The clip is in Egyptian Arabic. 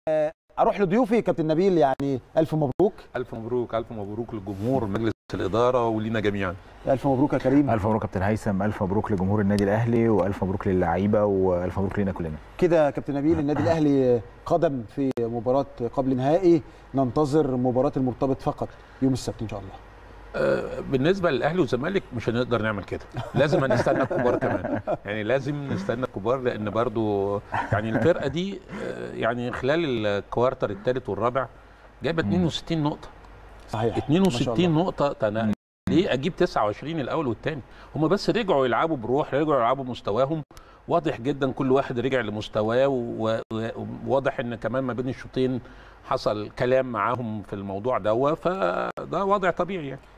اروح لضيوفي كابتن نبيل يعني الف مبروك الف مبروك الف مبروك للجمهور مجلس الاداره ولينا جميعا الف مبروك يا كريم الف مبروك كابتن هيثم الف مبروك لجمهور النادي الاهلي والف مبروك للعيبه والف مبروك لينا كلنا كده كابتن نبيل النادي الاهلي قدم في مباراه قبل نهائي ننتظر مباراه المرتبط فقط يوم السبت ان شاء الله آه، بالنسبه للاهلي والزمالك مش هنقدر نعمل كده لازم نستنى الكبار كمان يعني لازم نستنى الكبار لان برضو يعني الفرقه دي آه، يعني خلال الكوارتر الثالث والرابع جايبه 62 نقطه صحيح 62 نقطه تنا... ليه اجيب 29 الاول والثاني هم بس رجعوا يلعبوا بروح رجعوا يلعبوا مستواهم واضح جدا كل واحد رجع لمستواه وواضح ان كمان ما بين الشوطين حصل كلام معاهم في الموضوع ده فده وضع طبيعي يعني